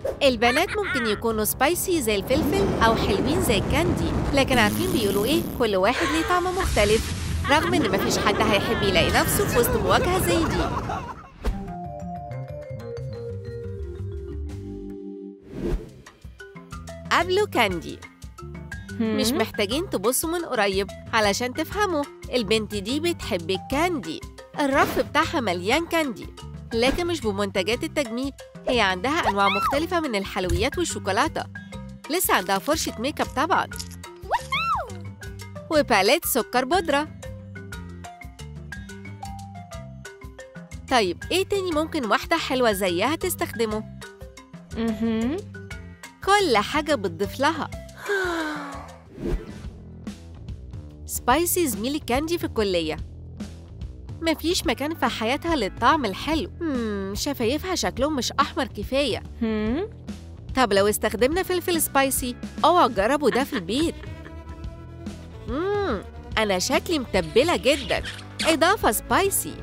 البنات ممكن يكونوا سبايسي زي الفلفل أو حلوين زي الكاندي لكن عارفين بيقولوا إيه؟ كل واحد ليه طعم مختلف رغم إن مفيش حد هيحب يلاقي نفسه في وسط مواجهة زي دي قابلوا كاندي مش محتاجين تبصوا من قريب علشان تفهموا البنت دي بتحب الكاندي الرف بتاعها مليان كاندي لكن مش بمنتجات التجميل هي عندها أنواع مختلفة من الحلويات والشوكولاتة لسه عندها فرشة ميك اب طبعا وباليت سكر بودرة طيب ايه تاني ممكن واحدة حلوة زيها تستخدمه؟ مهم. كل حاجة بتضيف لها سبايسي زميلي كاندي في الكلية مفيش مكان في حياتها للطعم الحلو مم شفايفها شكلهم مش أحمر كفاية هم؟ طب لو استخدمنا فلفل سبايسي اوعوا تجربوا ده في البيت مم أنا شكلي متبلة جدا إضافة سبايسي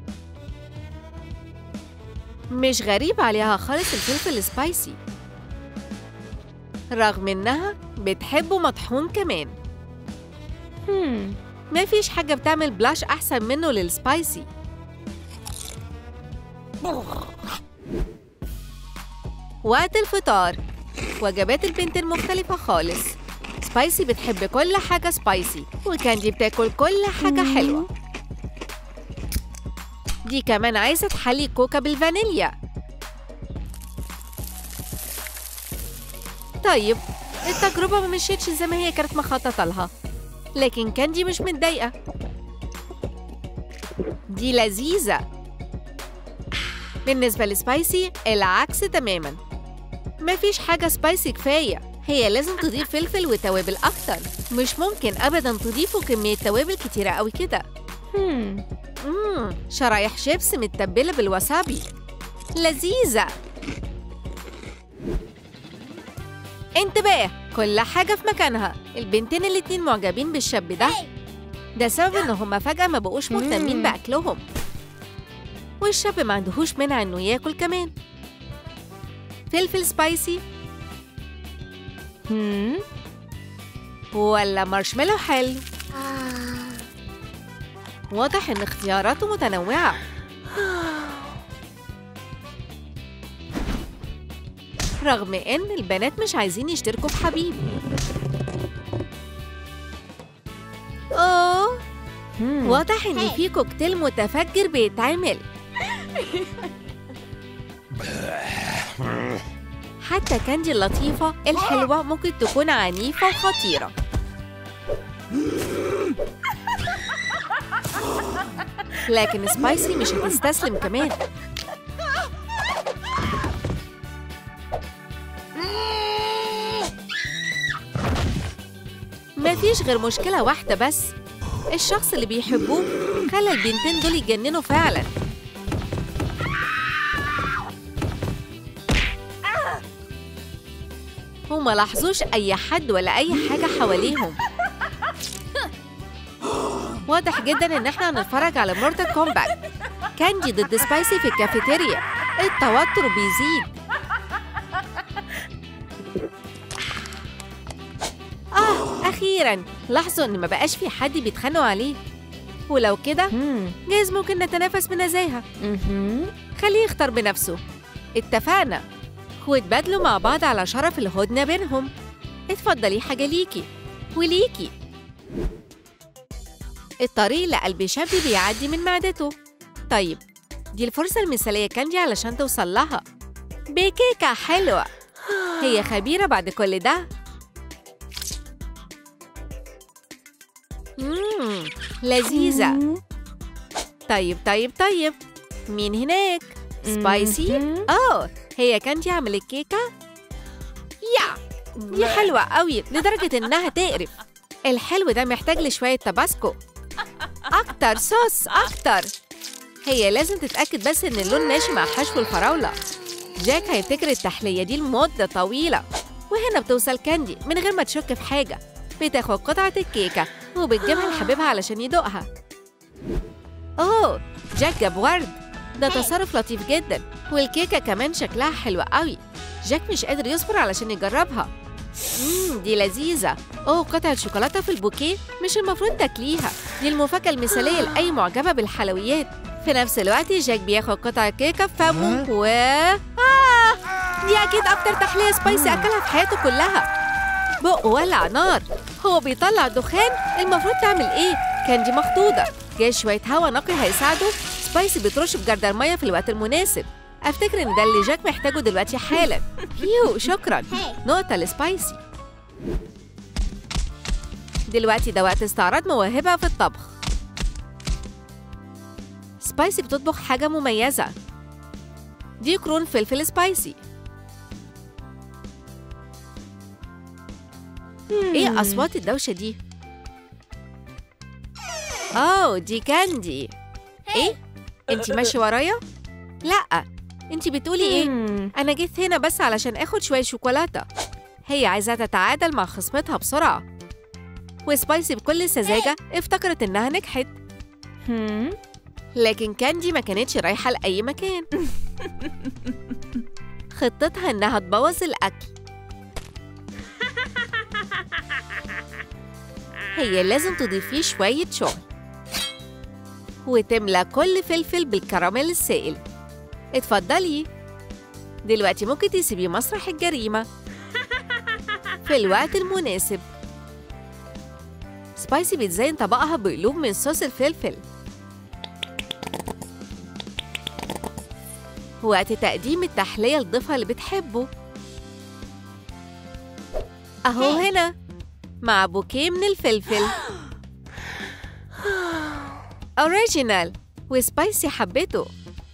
مش غريب عليها خالص الفلفل سبايسي رغم إنها بتحبه مطحون كمان هم. مفيش حاجة بتعمل بلاش أحسن منه للسبايسي وقت الفطار وجبات البنت مختلفة خالص سبايسي بتحب كل حاجة سبايسي وكاندي بتاكل كل حاجة حلوة دي كمان عايزة تحلي كوكا بالفانيليا طيب التجربة ما مشيتش زي ما هي كانت مخططة لها لكن كاندي مش متضايقة دي لذيذة بالنسبة لسبايسي العكس تماما مفيش حاجة سبايسي كفاية هي لازم تضيف فلفل وتوابل أكتر مش ممكن أبدا تضيفوا كمية توابل كتيرة أوي كده هم. مم شرايح شيبس متبلة بالوسابي لذيذة انتباه كل حاجة في مكانها البنتين الاتنين معجبين بالشاب ده ده سبب ان هما فجأة ما بقوش مهتمين مم. بأكلهم والشاب ما عندهوش مانع انه ياكل كمان فلفل سبايسي هم. ولا مارشميلو حلو واضح ان اختياراته متنوعة رغم ان البنات مش عايزين يشتركوا في حبيب اوه هم. واضح ان في كوكتيل متفجر بيتعمل حتى كاندي اللطيفة الحلوة ممكن تكون عنيفة وخطيرة لكن سبايسي مش هتستسلم كمان مفيش غير مشكلة واحدة بس الشخص اللي بيحبوه خلى البنتين دول يتجننوا فعلا وما لاحظوش أي حد ولا أي حاجة حواليهم واضح جدا إن احنا هنتفرج على مورتال كومبات كاندي ضد سبايسي في الكافيتيريا التوتر بيزيد آه أخيرا لاحظوا إن ما بقاش في حد بيتخانقوا عليه ولو كده هم. جايز ممكن نتنافس بنزاهة مهم. خليه يختار بنفسه اتفقنا واتبادلوا مع بعض على شرف الهدنة بينهم اتفضلي حاجة ليكي وليكي الطريق لقلب شاب بيعدي من معدته طيب دي الفرصة المثالية كاندي علشان توصل لها بكيكة حلوة هي خبيرة بعد كل ده مم. لذيذة هم. طيب طيب طيب مين هناك؟ سبايسي؟ مهم. اوه هي كانتي عملت كيكة؟ يا دي حلوة قوي لدرجة إنها تقرف الحلو ده محتاج لشوية تباسكو أكتر صوص أكتر هي لازم تتأكد بس إن اللون ماشي مع حشو الفراولة جاك هيفتكر التحلية دي لمدة طويلة وهنا بتوصل كاندي من غير ما تشك في حاجة بتاخد قطعة الكيكة وبتجيبها لحبيبها علشان يدوقها أوه جاك جاب ورد ده تصرف لطيف جدا والكيكة كمان شكلها حلو قوي جاك مش قادر يصبر علشان يجربها مم دي لذيذة أوه قطعة شوكولاتة في البوكيه مش المفروض تاكليها دي المفاجأة المثالية لأي معجبة بالحلويات في نفس الوقت جاك بياخد قطعة كيكة في فمه و آه دي أكيد أكتر تحلية سبايسي أكلها في حياته كلها بقه ولع نار هو بيطلع دخان المفروض تعمل إيه؟ كاندي مخضوضة جاي شوية هوا نقي هيساعده سبايسي بترش بجردل مية في الوقت المناسب أفتكر إن ده اللي جاك محتاجه دلوقتي حالا يو شكرا نقطة لسبايسي دلوقتي ده وقت استعراض مواهبها في الطبخ سبايسي بتطبخ حاجة مميزة دي قرون فلفل سبايسي ايه اصوات الدوشة دي؟ اوه دي كاندي ايه؟ انتي ماشية ورايا؟ لا انتي بتقولي ايه؟ مم. انا جيت هنا بس علشان اخد شوية شوكولاتة هي عايزة تتعادل مع خصمتها بسرعة وسبايسي بكل سذاجة افتكرت انها نجحت مم. لكن كاندي ما كانتش رايحة لأي مكان خطتها إنها تبوظ الأكل هي لازم تضيف فيه شوية شغل وتملى كل فلفل بالكراميل السائل اتفضلي دلوقتي ممكن تسيبي مسرح الجريمة في الوقت المناسب سبايسي بتزين طبقها بقلوب من صوص الفلفل وقت تقديم التحلية لضيفها اللي بتحبه أهو هنا مع بوكيه من الفلفل أوريجينال وسبايسي حبته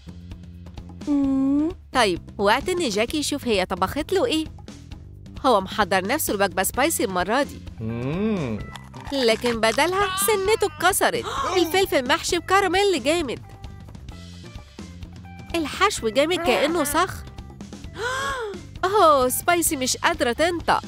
مم. طيب وقت إن جاكي يشوف هي طبخت له إيه هو محضر نفسه الوجبة سبايسي المرة دي مم. لكن بدلها سنته اتكسرت الفلفل محشي بكراميل جامد الحشو جامد كأنه صخر اوه سبايسي مش قادرة تنطق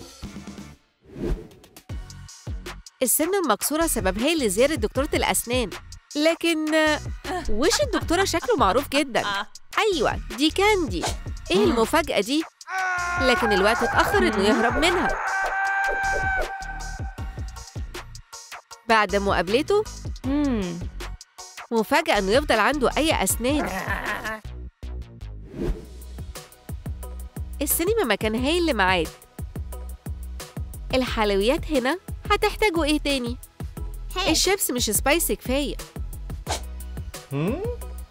السن المكسورة سببها لي زيارة دكتورة الأسنان لكن آه، وش الدكتورة شكله معروف جدا أيوة دي كاندي إيه المفاجأة دي؟ لكن الوقت اتأخر إنه يهرب منها بعد مقابلته مم. مفاجأة إنه يفضل عنده أي أسنان السينما مكان هايل لميعاد الحلويات هنا هتحتاجوا إيه تاني؟ الشيبس مش سبايسي كفاية مم.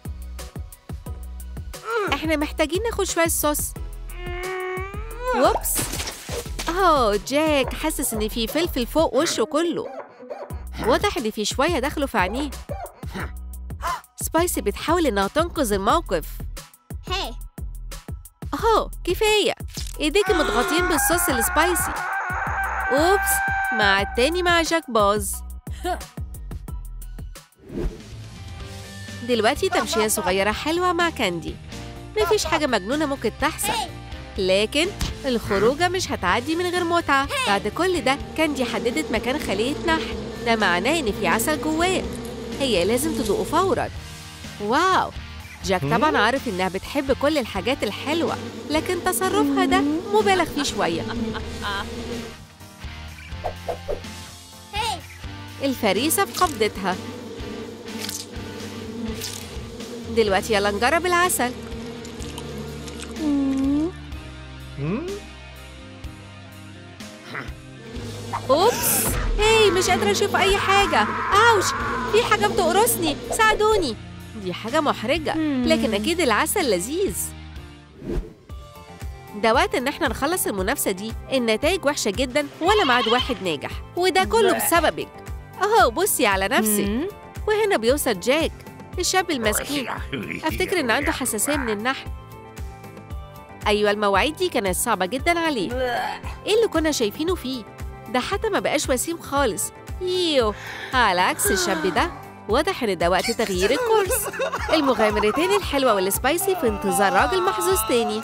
إحنا محتاجين ناخد شوية صوص ووبس أوه جاك حاسس إن في فلفل فوق وشه كله واضح إن في شوية دخلوا في عينيه سبايسي بتحاول إنها تنقذ الموقف Hey, أهو كفاية إيديكي متغطين بالصوص السبايسي أوبس مع التاني مع جاك باظ دلوقتي تمشية صغيرة حلوة مع كاندي مفيش حاجة مجنونة ممكن تحصل لكن الخروجة مش هتعدي من غير متعة بعد كل ده كاندي حددت مكان خلية نحل ده معناه إن في عسل جواه هي لازم تدوقه فورا واو جاك طبعا عارف إنها بتحب كل الحاجات الحلوة لكن تصرفها ده مبالغ فيه شوية hey, الفريسة في قبضتها دلوقتي يلا نجرب العسل مم. مم. أوبس هاي مش قادرة أشوف أي حاجة أوش في حاجة بتقرصني ساعدوني دي حاجة محرجة مم. لكن أكيد العسل لذيذ ده وقت إن إحنا نخلص المنافسة دي النتائج وحشة جدا ولا ميعاد واحد ناجح وده كله بسببك أهو بصي على نفسك مم. وهنا بيوصل جاك الشاب المسكين أفتكر إن عنده حساسية من النحل أيوة المواعيد دي كانت صعبة جدا عليه إيه اللي كنا شايفينه فيه؟ ده حتى ما بقاش وسيم خالص يو على عكس الشاب ده واضح إن ده وقت تغيير الكورس المغامرتين الحلوة والسبايسي في انتظار راجل محظوظ تاني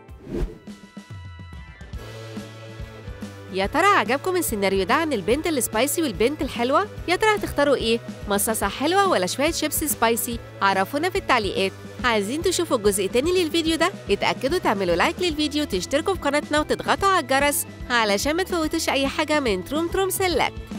يا ترى عجبكم السيناريو ده عن البنت السبايسي والبنت الحلوة؟ يا ترى هتختاروا ايه؟ مصاصة حلوة ولا شوية شيبسي سبايسي؟ عرفونا في التعليقات عايزين تشوفوا الجزء التاني للفيديو ده اتأكدوا تعملوا لايك للفيديو تشتركوا في قناتنا وتضغطوا على الجرس علشان ما تفوتوش أي حاجة من تروم تروم سيلكت